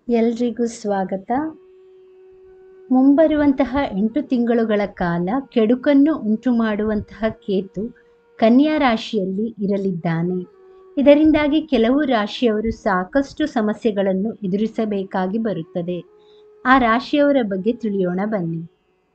ಎಲ್ರಿಗೂ ಸ್ವಾಗತ ಮುಂಬರುವಂತಹ ಎಂಟು ತಿಂಗಳುಗಳ ಕಾಲ ಕೆಡುಕನ್ನು ಉಂಟು ಮಾಡುವಂತಹ ಕೇತು ಕನ್ಯಾ ರಾಶಿಯಲ್ಲಿ ಇರಲಿದ್ದಾನೆ ಇದರಿಂದಾಗಿ ಕೆಲವು ರಾಶಿಯವರು ಸಾಕಷ್ಟು ಸಮಸ್ಯೆಗಳನ್ನು ಎದುರಿಸಬೇಕಾಗಿ ಬರುತ್ತದೆ ಆ ರಾಶಿಯವರ ಬಗ್ಗೆ ತಿಳಿಯೋಣ ಬನ್ನಿ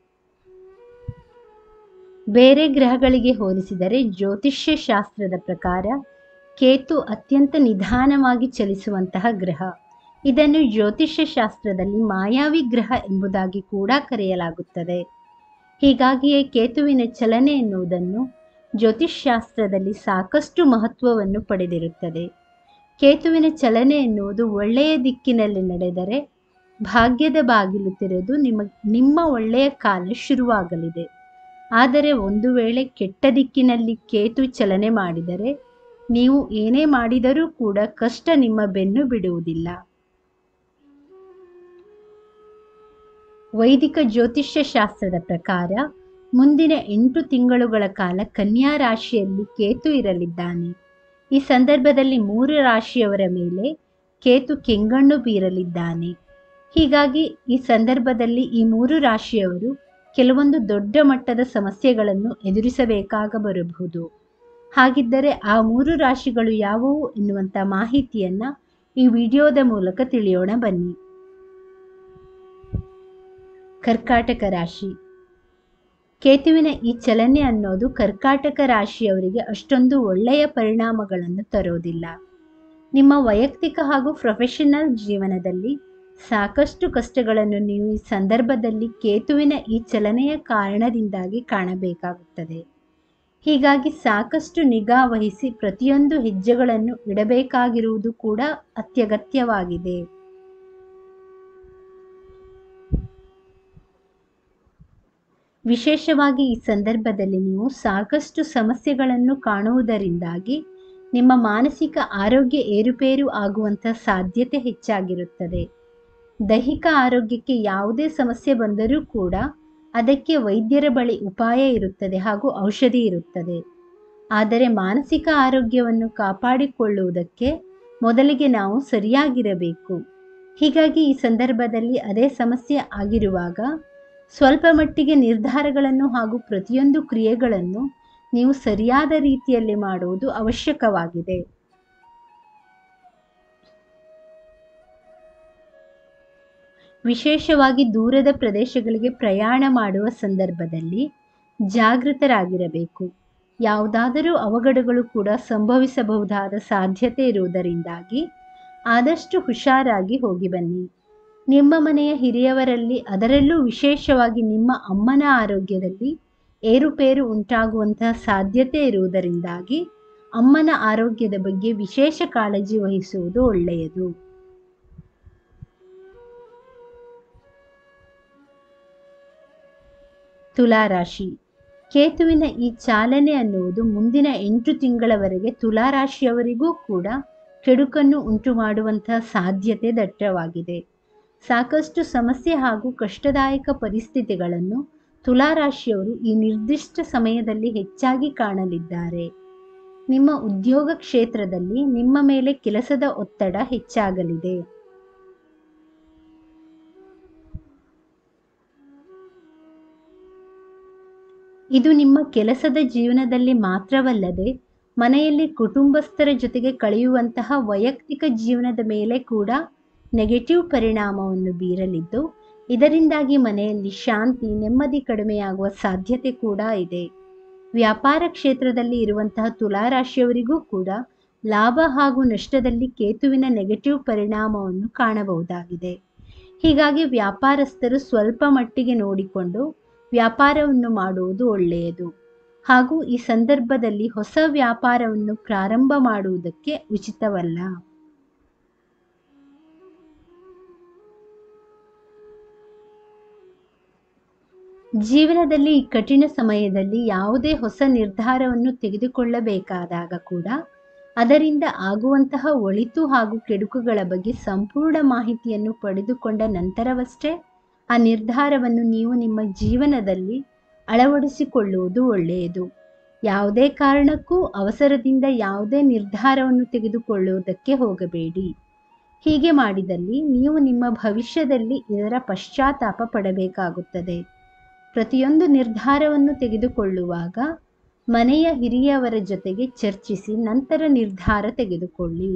ಬೇರೆ ಗ್ರಹಗಳಿಗೆ ಹೋಲಿಸಿದರೆ ಜ್ಯೋತಿಷ್ಯ ಶಾಸ್ತ್ರದ ಪ್ರಕಾರ ಕೇತು ಅತ್ಯಂತ ನಿಧಾನವಾಗಿ ಚಲಿಸುವಂತಹ ಗ್ರಹ ಇದನ್ನು ಜ್ಯೋತಿಷ್ಯ ಶಾಸ್ತ್ರದಲ್ಲಿ ಮಾಯಾವಿ ಗ್ರಹ ಎಂಬುದಾಗಿ ಕೂಡ ಕರೆಯಲಾಗುತ್ತದೆ ಹೀಗಾಗಿಯೇ ಕೇತುವಿನ ಚಲನೆ ಎನ್ನುವುದನ್ನು ಜ್ಯೋತಿಷ್ಶಾಸ್ತ್ರದಲ್ಲಿ ಸಾಕಷ್ಟು ಮಹತ್ವವನ್ನು ಪಡೆದಿರುತ್ತದೆ ಕೇತುವಿನ ಚಲನೆ ಎನ್ನುವುದು ಒಳ್ಳೆಯ ದಿಕ್ಕಿನಲ್ಲಿ ನಡೆದರೆ ಭಾಗ್ಯದ ಬಾಗಿಲು ತೆರೆದು ನಿಮ್ಮ ನಿಮ್ಮ ಒಳ್ಳೆಯ ಕಾಲ ಶುರುವಾಗಲಿದೆ ಆದರೆ ಒಂದು ವೇಳೆ ಕೆಟ್ಟ ದಿಕ್ಕಿನಲ್ಲಿ ಕೇತು ಚಲನೆ ಮಾಡಿದರೆ ನೀವು ಏನೇ ಮಾಡಿದರೂ ಕೂಡ ಕಷ್ಟ ನಿಮ್ಮ ಬೆನ್ನು ಬಿಡುವುದಿಲ್ಲ ವೈದಿಕ ಜ್ಯೋತಿಷ್ಯ ಶಾಸ್ತ್ರದ ಪ್ರಕಾರ ಮುಂದಿನ ಎಂಟು ತಿಂಗಳುಗಳ ಕಾಲ ಕನ್ಯಾ ರಾಶಿಯಲ್ಲಿ ಕೇತು ಇರಲಿದ್ದಾನೆ ಈ ಸಂದರ್ಭದಲ್ಲಿ ಮೂರು ರಾಶಿಯವರ ಮೇಲೆ ಕೇತು ಕೆಂಗಣ್ಣು ಬೀರಲಿದ್ದಾನೆ ಹೀಗಾಗಿ ಈ ಸಂದರ್ಭದಲ್ಲಿ ಈ ಮೂರು ರಾಶಿಯವರು ಕೆಲವೊಂದು ದೊಡ್ಡ ಮಟ್ಟದ ಸಮಸ್ಯೆಗಳನ್ನು ಎದುರಿಸಬೇಕಾಗ ಬರಬಹುದು ಹಾಗಿದ್ದರೆ ಆ ಮೂರು ರಾಶಿಗಳು ಯಾವುವು ಎನ್ನುವಂಥ ಮಾಹಿತಿಯನ್ನ ಈ ವಿಡಿಯೋದ ಮೂಲಕ ತಿಳಿಯೋಣ ಬನ್ನಿ ಕರ್ಕಾಟಕ ರಾಶಿ ಕೇತುವಿನ ಈ ಚಲನೆ ಅನ್ನೋದು ಕರ್ಕಾಟಕ ರಾಶಿಯವರಿಗೆ ಅಷ್ಟೊಂದು ಒಳ್ಳೆಯ ಪರಿಣಾಮಗಳನ್ನು ತರೋದಿಲ್ಲ ನಿಮ್ಮ ವೈಯಕ್ತಿಕ ಹಾಗೂ ಪ್ರೊಫೆಷನಲ್ ಜೀವನದಲ್ಲಿ ಸಾಕಷ್ಟು ಕಷ್ಟಗಳನ್ನು ನೀವು ಈ ಸಂದರ್ಭದಲ್ಲಿ ಕೇತುವಿನ ಈ ಚಲನೆಯ ಕಾರಣದಿಂದಾಗಿ ಕಾಣಬೇಕಾಗುತ್ತದೆ ಹೀಗಾಗಿ ಸಾಕಷ್ಟು ನಿಗಾ ವಹಿಸಿ ಪ್ರತಿಯೊಂದು ಹೆಜ್ಜೆಗಳನ್ನು ಇಡಬೇಕಾಗಿರುವುದು ಕೂಡ ಅತ್ಯಗತ್ಯವಾಗಿದೆ ವಿಶೇಷವಾಗಿ ಈ ಸಂದರ್ಭದಲ್ಲಿ ನೀವು ಸಾಕಷ್ಟು ಸಮಸ್ಯೆಗಳನ್ನು ಕಾಣುವುದರಿಂದಾಗಿ ನಿಮ್ಮ ಮಾನಸಿಕ ಆರೋಗ್ಯ ಏರುಪೇರು ಆಗುವಂಥ ಸಾಧ್ಯತೆ ಹೆಚ್ಚಾಗಿರುತ್ತದೆ ದೈಹಿಕ ಆರೋಗ್ಯಕ್ಕೆ ಯಾವುದೇ ಸಮಸ್ಯೆ ಬಂದರೂ ಕೂಡ ಅದಕ್ಕೆ ವೈದ್ಯರ ಬಳಿ ಉಪಾಯ ಇರುತ್ತದೆ ಹಾಗೂ ಔಷಧಿ ಇರುತ್ತದೆ ಆದರೆ ಮಾನಸಿಕ ಆರೋಗ್ಯವನ್ನು ಕಾಪಾಡಿಕೊಳ್ಳುವುದಕ್ಕೆ ಮೊದಲಿಗೆ ನಾವು ಸರಿಯಾಗಿರಬೇಕು ಹೀಗಾಗಿ ಈ ಸಂದರ್ಭದಲ್ಲಿ ಅದೇ ಸಮಸ್ಯೆ ಆಗಿರುವಾಗ ಸ್ವಲ್ಪ ಮಟ್ಟಿಗೆ ನಿರ್ಧಾರಗಳನ್ನು ಹಾಗೂ ಪ್ರತಿಯೊಂದು ಕ್ರಿಯೆಗಳನ್ನು ನೀವು ಸರಿಯಾದ ರೀತಿಯಲ್ಲಿ ಮಾಡುವುದು ಅವಶ್ಯಕವಾಗಿದೆ ವಿಶೇಷವಾಗಿ ದೂರದ ಪ್ರದೇಶಗಳಿಗೆ ಪ್ರಯಾಣ ಮಾಡುವ ಸಂದರ್ಭದಲ್ಲಿ ಜಾಗೃತರಾಗಿರಬೇಕು ಯಾವುದಾದರೂ ಅವಘಡಗಳು ಕೂಡ ಸಂಭವಿಸಬಹುದಾದ ಸಾಧ್ಯತೆ ಇರುವುದರಿಂದಾಗಿ ಆದಷ್ಟು ಹುಷಾರಾಗಿ ಹೋಗಿ ಬನ್ನಿ ನಿಮ್ಮ ಮನೆಯ ಹಿರಿಯವರಲ್ಲಿ ಅದರಲ್ಲೂ ವಿಶೇಷವಾಗಿ ನಿಮ್ಮ ಅಮ್ಮನ ಆರೋಗ್ಯದಲ್ಲಿ ಏರುಪೇರು ಉಂಟಾಗುವಂತಹ ಸಾಧ್ಯತೆ ಇರುವುದರಿಂದಾಗಿ ಅಮ್ಮನ ಆರೋಗ್ಯದ ಬಗ್ಗೆ ವಿಶೇಷ ಕಾಳಜಿ ವಹಿಸುವುದು ಒಳ್ಳೆಯದು ತುಲಾರಾಶಿ ಕೇತುವಿನ ಈ ಚಾಲನೆ ಅನ್ನುವುದು ಮುಂದಿನ ಎಂಟು ತಿಂಗಳವರೆಗೆ ತುಲಾರಾಶಿಯವರಿಗೂ ಕೂಡ ಕೆಡುಕನ್ನು ಉಂಟು ಮಾಡುವಂತಹ ಸಾಧ್ಯತೆ ದಟ್ಟವಾಗಿದೆ ಸಾಕಷ್ಟು ಸಮಸ್ಯೆ ಹಾಗೂ ಕಷ್ಟದಾಯಕ ಪರಿಸ್ಥಿತಿಗಳನ್ನು ತುಲಾರಾಶಿಯವರು ಈ ನಿರ್ದಿಷ್ಟ ಸಮಯದಲ್ಲಿ ಹೆಚ್ಚಾಗಿ ಕಾಣಲಿದ್ದಾರೆ ನಿಮ್ಮ ಉದ್ಯೋಗ ಕ್ಷೇತ್ರದಲ್ಲಿ ನಿಮ್ಮ ಮೇಲೆ ಕೆಲಸದ ಒತ್ತಡ ಹೆಚ್ಚಾಗಲಿದೆ ಇದು ನಿಮ್ಮ ಕೆಲಸದ ಜೀವನದಲ್ಲಿ ಮಾತ್ರವಲ್ಲದೆ ಮನೆಯಲ್ಲಿ ಕುಟುಂಬಸ್ಥರ ಜೊತೆಗೆ ಕಳೆಯುವಂತಹ ವೈಯಕ್ತಿಕ ಜೀವನದ ಮೇಲೆ ಕೂಡ ನೆಗೆಟಿವ್ ಪರಿಣಾಮವನ್ನು ಬೀರಲಿದ್ದು ಇದರಿಂದಾಗಿ ಮನೆಯಲ್ಲಿ ಶಾಂತಿ ನೆಮ್ಮದಿ ಕಡಿಮೆಯಾಗುವ ಸಾಧ್ಯತೆ ಕೂಡ ಇದೆ ವ್ಯಾಪಾರ ಕ್ಷೇತ್ರದಲ್ಲಿ ಇರುವಂತಹ ತುಲಾರಾಶಿಯವರಿಗೂ ಕೂಡ ಲಾಭ ಹಾಗೂ ನಷ್ಟದಲ್ಲಿ ಕೇತುವಿನ ನೆಗೆಟಿವ್ ಪರಿಣಾಮವನ್ನು ಕಾಣಬಹುದಾಗಿದೆ ಹೀಗಾಗಿ ವ್ಯಾಪಾರಸ್ಥರು ಸ್ವಲ್ಪ ಮಟ್ಟಿಗೆ ನೋಡಿಕೊಂಡು ವ್ಯಾಪಾರವನ್ನು ಮಾಡುವುದು ಒಳ್ಳೆಯದು ಹಾಗೂ ಈ ಸಂದರ್ಭದಲ್ಲಿ ಹೊಸ ವ್ಯಾಪಾರವನ್ನು ಪ್ರಾರಂಭ ಮಾಡುವುದಕ್ಕೆ ಉಚಿತವಲ್ಲ ಜೀವನದಲ್ಲಿ ಈ ಕಠಿಣ ಸಮಯದಲ್ಲಿ ಯಾವುದೇ ಹೊಸ ನಿರ್ಧಾರವನ್ನು ತೆಗೆದುಕೊಳ್ಳಬೇಕಾದಾಗ ಕೂಡ ಅದರಿಂದ ಆಗುವಂತಹ ಒಳಿತು ಹಾಗೂ ಕೆಡುಕುಗಳ ಬಗ್ಗೆ ಸಂಪೂರ್ಣ ಮಾಹಿತಿಯನ್ನು ಪಡೆದುಕೊಂಡ ನಂತರವಷ್ಟೇ ಆ ನಿರ್ಧಾರವನ್ನು ನೀವು ನಿಮ್ಮ ಜೀವನದಲ್ಲಿ ಅಳವಡಿಸಿಕೊಳ್ಳುವುದು ಒಳ್ಳೆಯದು ಯಾವುದೇ ಕಾರಣಕ್ಕೂ ಅವಸರದಿಂದ ಯಾವುದೇ ನಿರ್ಧಾರವನ್ನು ತೆಗೆದುಕೊಳ್ಳುವುದಕ್ಕೆ ಹೋಗಬೇಡಿ ಹೀಗೆ ಮಾಡಿದಲ್ಲಿ ನೀವು ನಿಮ್ಮ ಭವಿಷ್ಯದಲ್ಲಿ ಇದರ ಪಶ್ಚಾತ್ತಾಪ ಪಡಬೇಕಾಗುತ್ತದೆ ಪ್ರತಿಯೊಂದು ನಿರ್ಧಾರವನ್ನು ತೆಗೆದುಕೊಳ್ಳುವಾಗ ಮನೆಯ ಹಿರಿಯವರ ಜೊತೆಗೆ ಚರ್ಚಿಸಿ ನಂತರ ನಿರ್ಧಾರ ತೆಗೆದುಕೊಳ್ಳಿ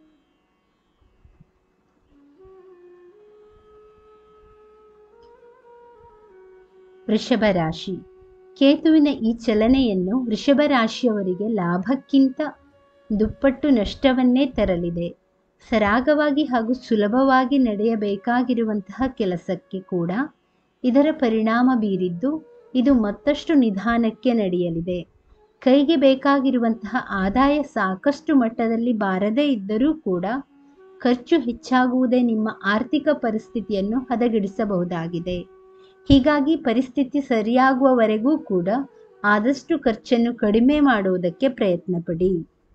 ವೃಷಭ ರಾಶಿ ಕೇತುವಿನ ಈ ಚಲನೆಯನ್ನು ವೃಷಭ ರಾಶಿಯವರಿಗೆ ಲಾಭಕ್ಕಿಂತ ದುಪ್ಪಟ್ಟು ನಷ್ಟವನ್ನೇ ತರಲಿದೆ ಸರಾಗವಾಗಿ ಹಾಗೂ ಸುಲಭವಾಗಿ ನಡೆಯಬೇಕಾಗಿರುವಂತಹ ಕೆಲಸಕ್ಕೆ ಕೂಡ ಇದರ ಪರಿಣಾಮ ಬೀರಿದ್ದು ಇದು ಮತ್ತಷ್ಟು ನಿಧಾನಕ್ಕೆ ನಡೆಯಲಿದೆ ಕೈಗೆ ಬೇಕಾಗಿರುವಂತಹ ಆದಾಯ ಸಾಕಷ್ಟು ಮಟ್ಟದಲ್ಲಿ ಬಾರದೇ ಇದ್ದರೂ ಕೂಡ ಖರ್ಚು ಹೆಚ್ಚಾಗುವುದೇ ನಿಮ್ಮ ಆರ್ಥಿಕ ಪರಿಸ್ಥಿತಿಯನ್ನು ಹದಗೆಡಿಸಬಹುದಾಗಿದೆ ಹೀಗಾಗಿ ಪರಿಸ್ಥಿತಿ ಸರಿಯಾಗುವವರೆಗೂ ಕೂಡ ಆದಷ್ಟು ಖರ್ಚನ್ನು ಕಡಿಮೆ ಮಾಡುವುದಕ್ಕೆ ಪ್ರಯತ್ನ ಪಡಿ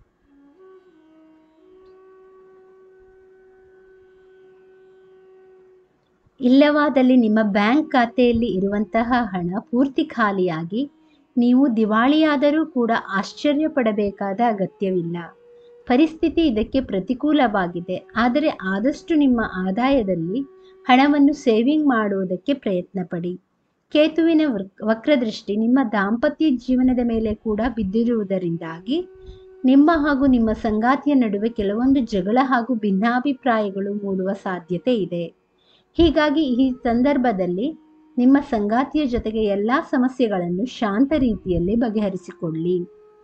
ಇಲ್ಲವಾದಲ್ಲಿ ನಿಮ್ಮ ಬ್ಯಾಂಕ್ ಖಾತೆಯಲ್ಲಿ ಇರುವಂತಹ ಹಣ ಪೂರ್ತಿ ಖಾಲಿಯಾಗಿ ನೀವು ದಿವಾಳಿಯಾದರೂ ಕೂಡ ಆಶ್ಚರ್ಯ ಪಡಬೇಕಾದ ಅಗತ್ಯವಿಲ್ಲ ಪರಿಸ್ಥಿತಿ ಇದಕ್ಕೆ ಪ್ರತಿಕೂಲವಾಗಿದೆ ಆದರೆ ಆದಷ್ಟು ನಿಮ್ಮ ಆದಾಯದಲ್ಲಿ ಹಣವನ್ನು ಸೇವಿಂಗ್ ಮಾಡುವುದಕ್ಕೆ ಪ್ರಯತ್ನ ಪಡಿ ಕೇತುವಿನ ವಕ್ರದೃಷ್ಟಿ ನಿಮ್ಮ ದಾಂಪತ್ಯ ಜೀವನದ ಮೇಲೆ ಕೂಡ ಬಿದ್ದಿರುವುದರಿಂದಾಗಿ ನಿಮ್ಮ ಹಾಗೂ ನಿಮ್ಮ ಸಂಗಾತಿಯ ನಡುವೆ ಕೆಲವೊಂದು ಜಗಳ ಹಾಗೂ ಭಿನ್ನಾಭಿಪ್ರಾಯಗಳು ಮೂಡುವ ಸಾಧ್ಯತೆ ಇದೆ ಹೀಗಾಗಿ ಈ ಸಂದರ್ಭದಲ್ಲಿ ನಿಮ್ಮ ಸಂಗಾತಿಯ ಜೊತೆಗೆ ಎಲ್ಲ ಸಮಸ್ಯೆಗಳನ್ನು ಶಾಂತ ರೀತಿಯಲ್ಲಿ ಬಗೆಹರಿಸಿಕೊಳ್ಳಿ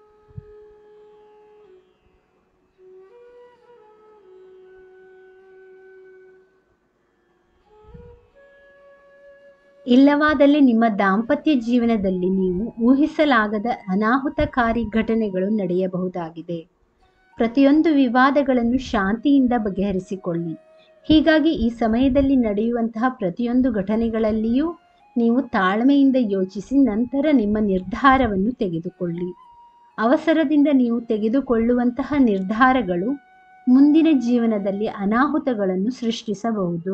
ಇಲ್ಲವಾದಲ್ಲಿ ನಿಮ್ಮ ದಾಂಪತ್ಯ ಜೀವನದಲ್ಲಿ ನೀವು ಊಹಿಸಲಾಗದ ಅನಾಹುತಕಾರಿ ಘಟನೆಗಳು ನಡೆಯಬಹುದಾಗಿದೆ ಪ್ರತಿಯೊಂದು ವಿವಾದಗಳನ್ನು ಶಾಂತಿಯಿಂದ ಬಗೆಹರಿಸಿಕೊಳ್ಳಿ ಹೀಗಾಗಿ ಈ ಸಮಯದಲ್ಲಿ ನಡೆಯುವಂತಹ ಪ್ರತಿಯೊಂದು ಘಟನೆಗಳಲ್ಲಿಯೂ ನೀವು ತಾಳ್ಮೆಯಿಂದ ಯೋಚಿಸಿ ನಂತರ ನಿಮ್ಮ ನಿರ್ಧಾರವನ್ನು ತೆಗೆದುಕೊಳ್ಳಿ ಅವಸರದಿಂದ ನೀವು ತೆಗೆದುಕೊಳ್ಳುವಂತಹ ನಿರ್ಧಾರಗಳು ಮುಂದಿನ ಜೀವನದಲ್ಲಿ ಅನಾಹುತಗಳನ್ನು ಸೃಷ್ಟಿಸಬಹುದು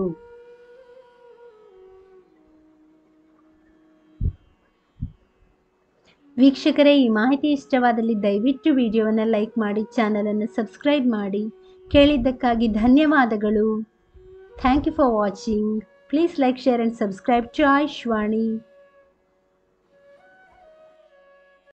ವೀಕ್ಷಕರೇ ಈ ಮಾಹಿತಿ ಇಷ್ಟವಾದಲ್ಲಿ ದಯವಿಟ್ಟು ವಿಡಿಯೋವನ್ನು ಲೈಕ್ ಮಾಡಿ ಚಾನಲನ್ನು ಸಬ್ಸ್ಕ್ರೈಬ್ ಮಾಡಿ ಕೇಳಿದ್ದಕ್ಕಾಗಿ ಧನ್ಯವಾದಗಳು thank you for watching please like share and subscribe to ಆಯುಷ್ವಾಣಿ